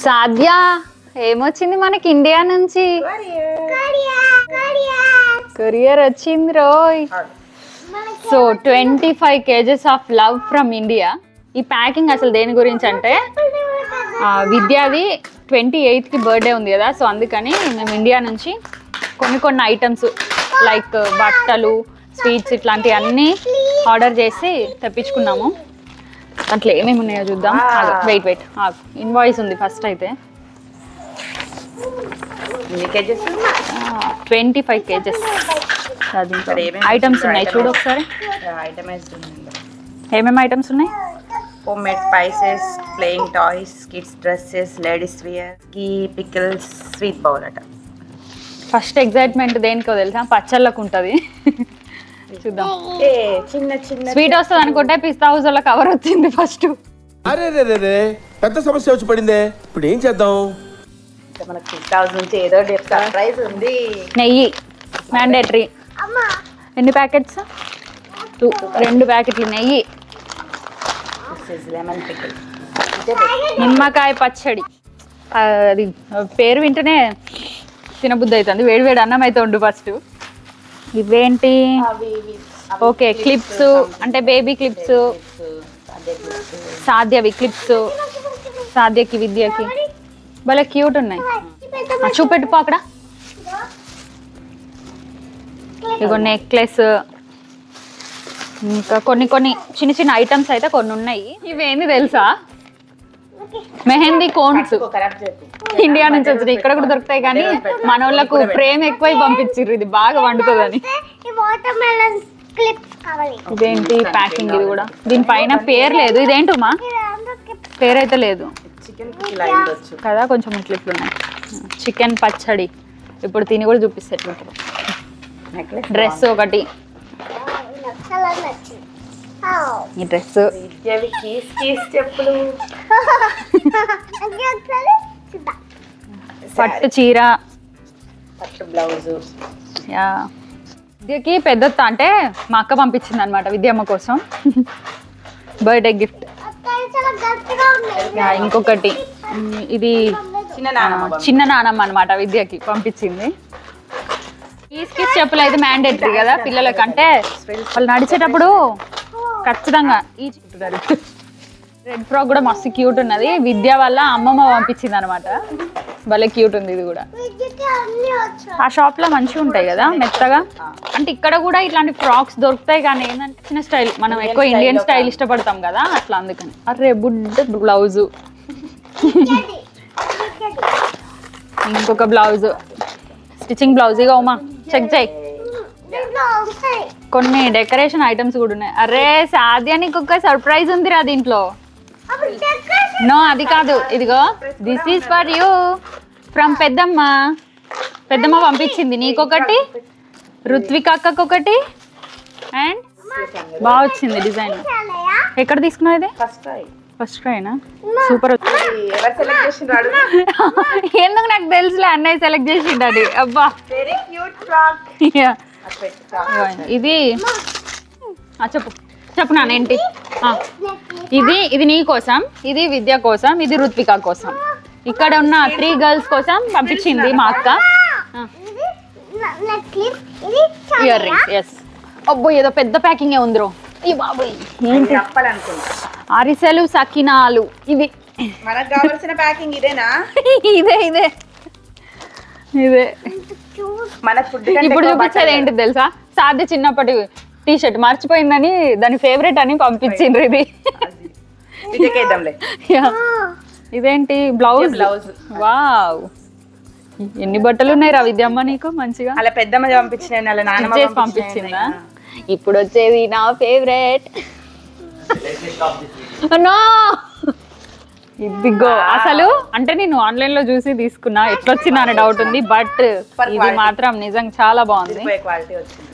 సాధ్య ఏమొచ్చింది మనకి ఇండియా నుంచి కొరియర్ వచ్చింది రోయ్ so twenty five kgs of love from India ఈ ప్యాకింగ్ అసలు దేని గురించి అంటే ఆ, విద్యాది ట్వంటీ ఎయిత్కి బర్త్డే ఉంది కదా సో అందుకని మేము ఇండియా నుంచి కొన్ని కొన్ని ఐటమ్స్ లైక్ బట్టలు స్వీట్స్ ఇట్లాంటివి అన్నీ ఆర్డర్ చేసి తెప్పించుకున్నాము దాంట్లో ఏమేమి ఉన్నాయో చూద్దాం వెయిట్ వెయిట్ ఇన్వాయిస్ ఉంది ఫస్ట్ అయితే ఎన్ని కేజెస్ ట్వంటీ ఫైవ్ కేజెస్ మరి ఏమేమి ఐటమ్స్ వచ్చిందో ఉన్నాయి items? చూడు ఒకసారి ఐటమైజ్ ఏమేమి ఐటమ్స్ ఉన్నాయి home made spices playing toys kids dresses ladies wear ghee pickles sweet bowl అట ఫస్ట్ ఎగ్జైట్మెంట్ దేనికో తెలుసా పచ్చళ్ళకు ఉంటుంది చూద్దాం ఏ చిన్న చిన్న స్వీట్ వస్తుంది అనుకుంటే పిస్తా హౌస్ లో కవర్ వచ్చింది ఫస్ట్ అరే రే రే రే పెద్ద సమస్య వచ్చి పడిందే ఇప్పుడు ఏం చేద్దాం ఇంకా మనకు సిక్స్ థౌసండ్ నుంచి ఏదో సర్ప్రైజ్ ఉంది నెయ్యి మ్యాండేటరీ ఎన్ని ప్యాకెట్స్ టూ రెండు ప్యాకెట్లు నెయ్యి లెమన్ పికిల్ నిమ్మకాయ పచ్చడి ఆ, అది పేరు వింటేనే తినబుద్ధి అవుతుంది వేడి వేడి అన్నం అయితే ఉండు ఫస్ట్ ఇవేంటి ఓకే క్లిప్స్ అంటే బేబీ క్లిప్స్ సాధ్యవి క్లిప్స్ సాధ్యకి విద్యకి భలే క్యూట్ ఉన్నాయి ఆ, చూపెట్టు పో అక్కడ ఇగో నెక్లెస్ ఇంకా కొన్ని కొన్ని చిన్న చిన్న ఐటమ్స్ అయితే కొన్ని ఉన్నాయి ఇవేంది తెలుసా మెహందీ కోన్స్ ఖరాబ్ చేద్దాం ఇండియా నుంచి వచ్చినాయి ఇక్కడ కూడా దొరుకుతాయి కానీ మన వాళ్ళకు ప్రేమ ఎక్కువై పంపించారు ఇది బాగా వండుతుందని ఈ వాటర్ మెలన్ క్లిప్స్ కావాలి ఇదేంటి ప్యాకింగ్ ఇది కూడా దీనిపైన పేరు లేదు ఇదేంటమ్మా పేరు అయితే లేదు చికెన్ పికిల్ అయి ఉండొచ్చు కదా కొంచెం ఇట్లిట్లు ఉన్నాయి చికెన్ పచ్చడి ఇప్పుడు తిని కూడా చూపిస్తే ఎట్లుంటుందో నెక్లెస్ డ్రెస్ ఒకటి చాలా నచ్చింది Oh. ఈ డ్రెస్ విద్యవి కీస్ కీస్ చెప్పులు అది ఒకసారి చూద్దాం పట్టు చీర పట్టు బ్లౌజ్ యా విద్యకి పెద్దత్త అంటే మా అక్క పంపించింది అనమాట విద్యమ్మ కోసం బర్త్డే గిఫ్ట్ అక్కడ చాలా గట్టిగా ఉన్నాయి యా ఇంకొకటి ఉమ్, ఇది చిన్న నానమ్మ చిన్న నానమ్మ అనమాట విద్యకి పంపించింది కీస్ కీస్ చెప్పులు అయితే మ్యాండేటరీ కదా పిల్లలకి అంటే వాళ్ళు నడిచేటప్పుడు ఖచ్చితంగా ఈ రెడ్ ఫ్రాక్ కూడా మస్తు క్యూట్ ఉన్నది విద్య వల్ల అమ్మమ్మ పంపించింది అనమాట భలే క్యూట్ ఉంది ఇది కూడా విద్యకి అన్ని వచ్చాయి ఆ షాప్ లో మంచిగా ఉంటాయి కదా మెత్తగా అంటే ఇక్కడ కూడా ఇట్లాంటి ఫ్రాక్స్ దొరుకుతాయి కానీ ఏంటంటే చిన్న స్టైల్ మనం ఎక్కువ ఇండియన్ స్టైల్ ఇష్టపడతాం కదా అట్లా అందుకని అరే బుడ్డ బ్లౌజ్ ఇంకొక బ్లౌజ్ స్టిచ్చింగ్ బ్లౌజ్ ఇక ఉమా చెక్ చేయి దీంట్లో ఉంటాయి కొన్ని డెకరేషన్ ఐటమ్స్ కూడా ఉన్నాయి అరే సాధ్య నీకు ఒక సర్ప్రైజ్ ఉందిరా దీంట్లో అప్పుడు డెకరేషన్ నో అది కాదు ఇదిగో this is for you from పెద్దమ్మ పెద్దమ్మ పంపించింది నీకొకటి రుత్విక్ అక్కకొకటి అండ్ బాగా వచ్చింది డిజైన్ చాలయా ఎక్కడ తీసుకున్నావు ఇది ఫస్ట్ ట్రై ఫస్ట్ ట్రైనా సూపర్ ఎవరు సెలెక్ట్ చేసిన రాడు ఎందుకు నాకు తెలుసులే అన్నయ్య సెలెక్ట్ చేసిండు అది అబ్బా వెరీ క్యూట్ ఫ్రాక్ Yeah. ఇది ఆ, చెప్పు చెప్పు నాన్న ఏంటి ఆ, ఇది ఇది నీ కోసం ఇది విద్య కోసం ఇది రుత్విక కోసం ఇక్కడ ఉన్న త్రీ గర్ల్స్ కోసం పంపించింది మా అక్క ఇది నెక్లెస్ ఇది ఇయర్ చాలయా రింగ్స్ ఎస్ అబ్బో ఏదో పెద్ద ప్యాకింగ్ ఉందిరో ఈ బాబోయ్ ఏంటి చెప్పాలనుకున్నా అరిసెలు సకినాలు ఇవి మనకు కావాల్సిన ప్యాకింగ్ ఇదేనా ఇదే ఇదే ఇదే మన ఫుడ్ ఇప్పుడు చూపించేది ఏంటి తెలుసా సాధ్య చిన్నప్పటి టీ షర్ట్ మర్చిపోయిందని దాని ఫేవరెట్ అని పంపించిండ్రు ఇది విజయకేద్దాంలే Yeah. ఇదేంటి బ్లౌజ్ బ్లౌజ్ వావ్ ఎన్ని బట్టలు ఉన్నాయి రా విద్యమ్మ నీకు మంచిగా అలా పెద్దమ్మ పంపించిన అలా నాన్నమ్మ చేసి పంపించిందా ఇప్పుడు వచ్చేది నా ఫేవరెట్ నో ఇదిగో అసలు అంటే నేను ఆన్లైన్ లో చూసి తీసుకున్నా ఎట్లా వచ్చిందా అనే డౌట్ ఉంది బట్ ఇది మాత్రం నిజంగా చాలా బాగుంది క్వాలిటీ వచ్చింది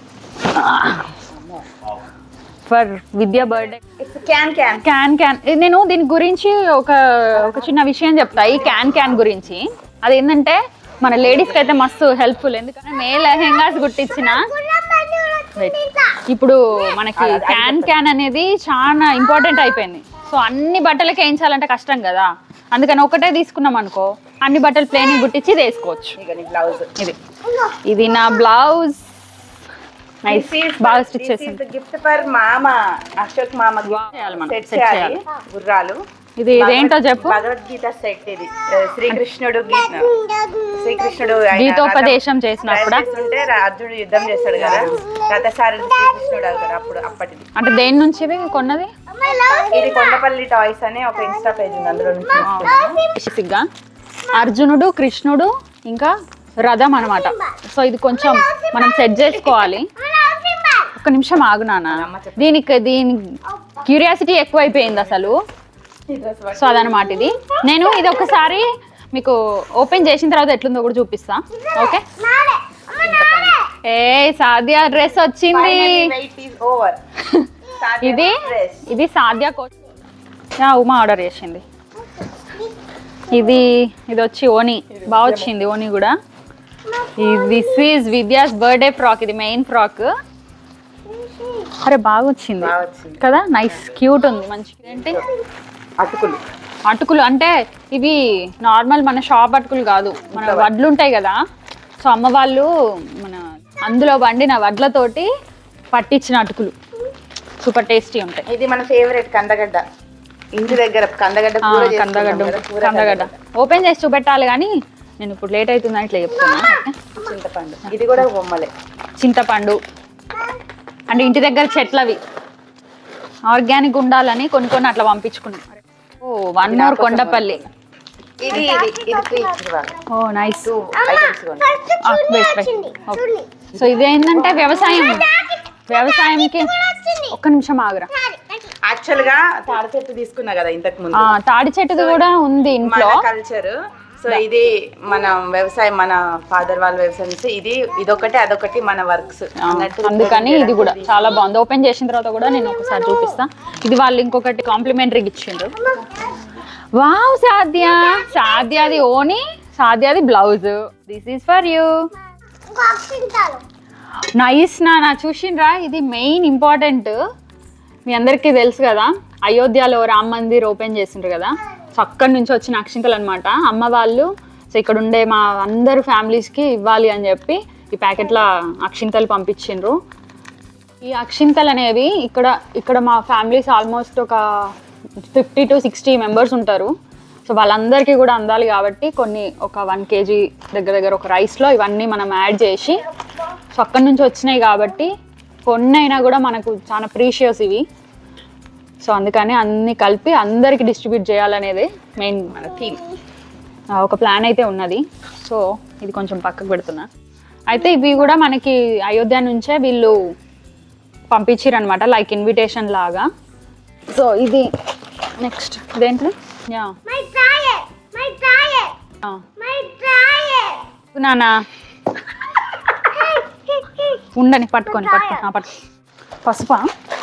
for Vidya birthday can can can can నేను దీని గురించి ఒక ఒక చిన్న విషయం చెప్తా ఈ క్యాన్ క్యాన్ గురించి అది ఏంటంటే మన లేడీస్కి అయితే మస్తు హెల్ప్ఫుల్ ఎందుకంటే మే లెహెంగాస్ కుట్టించిన Wait. ఇప్పుడు మనకి క్యాన్ క్యాన్ అనేది చాలా ఇంపార్టెంట్ అయిపోయింది సో అన్ని బట్టలకి వేయించాలంటే కష్టం కదా అందుకని ఒకటే తీసుకున్నాం అనుకో అన్ని బట్టలు ప్లేన్ గుట్టించి ఇది వేసుకోవచ్చు ఇక నీ బ్లౌజ్ ఇది ఇది నా బ్లౌజ్ నైస్ బాగా స్టిచ్ చేసింది గిఫ్ట్ ఫర్ మామ అశోక్ మామ చేయాలి మనం, సెట్ set చేయాలి గుర్రాలు ఇది ఇదేంటో చెప్పు భగవద్గీత సెట్ ఇది ఆ, శ్రీకృష్ణుడు గీత శ్రీకృష్ణుడు ఆయన గీతోపదేశం రథం చేసినప్పుడా drive చేస్తుంటే రా- అర్జునుడు యుద్ధం చేస్తాడు కదా రథసారి శ్రీకృష్ణుడు అవుతాడు అప్పుడు అప్పటిది అంటే దేని నుంచి ఇవి కొన్నది ఇది కొండపల్లి టాయ్స్ అనే ఒక ఇన్స్టా పేజ్ ఉంది అందులో నుంచి తీసుకున్నాను. బేసిక్గా అర్జునుడు కృష్ణుడు ఇంకా రథం అనమాట సో ఇది కొంచెం మనం సెట్ చేసుకోవాలి ఒక నిమిషం ఆగు నాన్న దీనికి దీని క్యూరియాసిటీ ఎక్కువైపోయింది అసలు సో అదనమాట ఇది నేను ఇది ఒకసారి మీకు ఓపెన్ చేసిన తర్వాత ఎట్లుందో కూడా చూపిస్తా ఓకే నాడే అమ్మ నాడే ఏ సాధ్య డ్రెస్ వచ్చింది Finally, wait is over. Sadia ఇది dress. ఇది సాధ్య కోసం యా, ఉమా ఆర్డర్ చేసింది ఇది ఇది వచ్చి ఓని బాగా వచ్చింది ఓని కూడా this is Vidya's birthday frock ఇది మెయిన్ ఫ్రాక్ అరే బాగా వచ్చింది బాగా వచ్చింది. కదా నైస్ క్యూట్ ఉంది మంచి ఏంటి అటుకులు అటుకులు అంటే ఇవి నార్మల్ మన షాప్ అటుకులు కాదు మన వడ్లు ఉంటాయి కదా సో అమ్మ వాళ్ళు మన అందులో వండిన వడ్లతోటి పట్టించిన అటుకులు సూపర్ టేస్టీ ఉంటాయి ఇది మన ఫేవరెట్ కందగడ్డ ఇంటి దగ్గర కందగడ్డ ఆ, కూర కందగడ్డ చేసుకుంటాం కదా, కూర కందగడ్డ ఓపెన్ చేసి చూపెట్టాలి కానీ నేను ఇప్పుడు లేట్ అవుతుందని ఇట్లా చెప్తున్నా ఓకే? చింతపండు ఇది కూడా బొమ్మలే చింతపండు అంటే ఇంటి దగ్గర చెట్లవి ఆర్గానిక్ ఉండాలని కొన్ని కొన్ని అట్లా పంపించుకున్నాం ఓ వన్ మోర్ కొండపల్లి ఇది ఇది ఇది త్రీ ఇవ్వాలి ఓ నైస్ టూ ఐటమ్స్ కొన్ని ఫస్ట్ చూడండి వచ్చింది చూడండి సో ఇదేంటంటే వ్యవసాయం వ్యవసాయంకి ఒక్క నిమిషం ఆగురా యాక్చువల్ గా తాడి చెట్టు తీసుకున్నా కదా ఇంతకు ముందు ఆ, తాడి చెట్టుది కూడా ఉంది ఇంట్లో మన కల్చర్ సో ఇది మన వ్యవసాయం మన ఫాదర్ వాళ్ళ వ్యవసాయం చేస్తే ఇది ఇదొకటి అదొకటి మన వర్క్స్ ఆ, అందుకని ఇది కూడా చాలా బాగుంది ఓపెన్ చేసిన తర్వాత కూడా నేను ఒకసారి చూపిస్తా ఇది వాళ్ళు ఇంకొకటి కాంప్లిమెంటరీకి ఇచ్చిండ్రు వావ్ సాధ్య సాధ్యాది ఓని సాధ్యాది బ్లౌజ్ దిస్ ఈస్ ఫర్ యూ ఇంకో అక్షింతాలు నైస్ నాన్న చూసిండ్రా ఇది మెయిన్ ఇంపార్టెంట్ మీ అందరికీ తెలుసు కదా అయోధ్యలో రామ్ మందిర్ ఓపెన్ చేసిండ్రు కదా సో అక్కడి నుంచి వచ్చిన అక్షింతలు అనమాట అమ్మ వాళ్ళు సో ఇక్కడ ఉండే మా అందరు ఫ్యామిలీస్కి ఇవ్వాలి అని చెప్పి ఈ ప్యాకెట్ల అక్షింతలు పంపించిండ్రు ఈ అక్షింతలు అనేవి ఇక్కడ ఇక్కడ మా ఫ్యామిలీస్ ఆల్మోస్ట్ ఒక ఫిఫ్టీ టు సిక్స్టీ మెంబర్స్ ఉంటారు సో వాళ్ళందరికీ కూడా అందాలి కాబట్టి కొన్ని ఒక వన్ కేజీ దగ్గర దగ్గర ఒక రైస్లో ఇవన్నీ మనం యాడ్ చేసి సో అక్కడి నుంచి వచ్చినాయి కాబట్టి కొన్ని అయినా కూడా మనకు చాలా ప్రీషియస్ ఇవి సో అందుకని అన్ని కలిపి అందరికి డిస్ట్రిబ్యూట్ చేయాలనేది మెయిన్ మన థీమ్ ఒక ప్లాన్ అయితే ఉన్నది సో ఇది కొంచెం పక్కకు పెడుతున్నా అయితే ఇవి కూడా మనకి అయోధ్య నుంచే వీళ్ళు పంపించారనమాట లైక్ ఇన్విటేషన్ లాగా సో ఇది నెక్స్ట్ ఇదేంటిది yeah my drawer my drawer my drawer నానా ఉండని పట్టుకొని పట్టుకొని ఆ, పట్టు పసుపా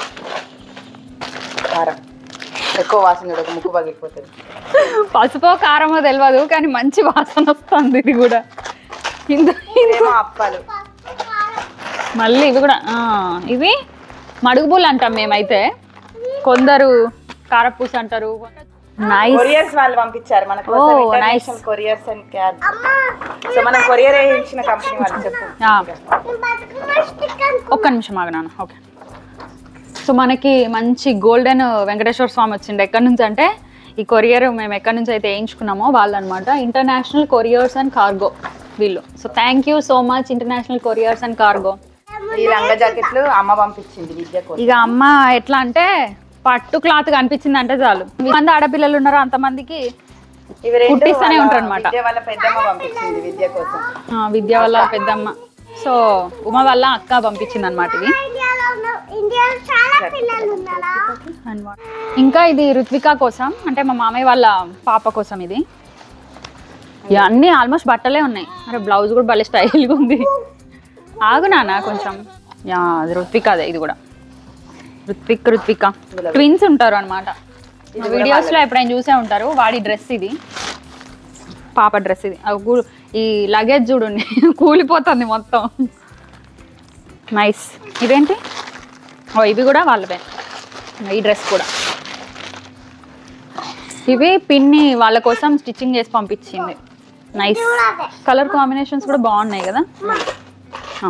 కారం ఎక్కువ వాసన చూడక ముక్కు పగిలిపోతుంది పసుపో కారమో తెలియదు కానీ మంచి వాసన వస్తుంది ఇది కూడా ఇంత ఇదేమో అప్పాలు మళ్ళీ ఇవి కూడా ఆ, ఇవి మడుగుబులు అంటాం మేమైతే కొందరు కారపూస అంటారు నైస్ కొరియర్స్ వాళ్ళు పంపించారు మన Oh, కోసం nice. International couriers and cab so మనం కొరియర్ వేయించిన కంపెనీ వాళ్ళు చెప్పు నేను బతుకున్న స్టిక్కర్ ఒక్క నిమిషం ఆగనాను ఓకే సో మనకి మంచి గోల్డెన్ వెంకటేశ్వర స్వామి వచ్చింది ఎక్కడి నుంచి అంటే ఈ కొరియర్ మేము ఎక్కడి నుంచి అయితే వేయించుకున్నామో వాళ్ళు అనమాట ఇంటర్నేషనల్ కొరియర్స్ అండ్ కార్గో వీళ్ళు so thank you so much international couriers and cargo ఈ రంగ జాకెట్లు అమ్మ పంపించింది విద్య కోసం ఇక అమ్మ ఎట్లా అంటే పట్టు క్లాత్ కనిపించింది అంటే చాలు మంది ఆడపిల్లలు ఉన్నారో అంతమందికి ఇవి రెండు కుట్టిస్తూనే వాళ్ళ ఉంటారన్నమాట. విద్య వాళ్ళ పెద్దమ్మ పంపించింది విద్య కోసం ఆ, విద్య వల్ల పెద్దమ్మ సో ఉమ వల్ల అక్క పంపించింది అనమాట ఇవి ఇండియాలో ఉన్న ఇండియాలో చాలా పిల్లలు ఉన్నారా అన్నమాట. ఇంకా ఇది రుత్విక కోసం అంటే మా మామయ్య వాళ్ళ పాప కోసం ఇది ఇక అన్నీ ఆల్మోస్ట్ బట్టలే ఉన్నాయి అరే బ్లౌజ్ కూడా భలే స్టైల్గా ఉంది ఆగు నాన్న కొంచెం యా అది రుత్విక అదే ఇది కూడా రుత్విక్ రుత్విక ట్విన్స్ ఉంటారు అనమాట వీడియోస్లో ఎప్పుడైనా చూసే ఉంటారు వాడి డ్రెస్ ఇది పాప డ్రెస్ ఇది ఆ కూ- ఈ లగేజ్ చూడండి కూలిపోతుంది మొత్తం నైస్ ఇదేంటి ఓ ఇవి కూడా వాళ్ళవే ఈ డ్రెస్ కూడా ఇవి పిన్ని వాళ్ళ కోసం స్టిచ్చింగ్ చేసి పంపించింది నైస్ కలర్ కాంబినేషన్స్ కూడా బాగున్నాయి కదా ఆ.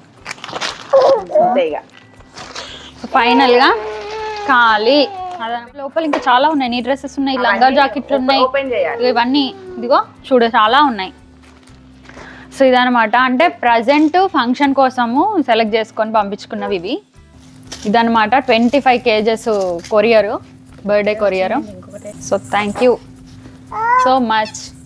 అంతే ఇక ఫైనల్ గా ఖాళీ అదే లోపల ఇంకా చాలా ఉన్నాయి నీ డ్రెస్సెస్ ఉన్నాయి లంగా జాకెట్లు ఉన్నాయి ఓపెన్ చేయాలి ఇగో ఇవన్నీ ఇదిగో చూడు చాలా ఉన్నాయి సో ఇదనమాట అంటే ప్రజెంట్ ఫంక్షన్ కోసము సెలెక్ట్ చేసుకొని పంపించుకున్నవి ఇవి ఇదనమాట twenty five kgs courier birthday courier so thank you so much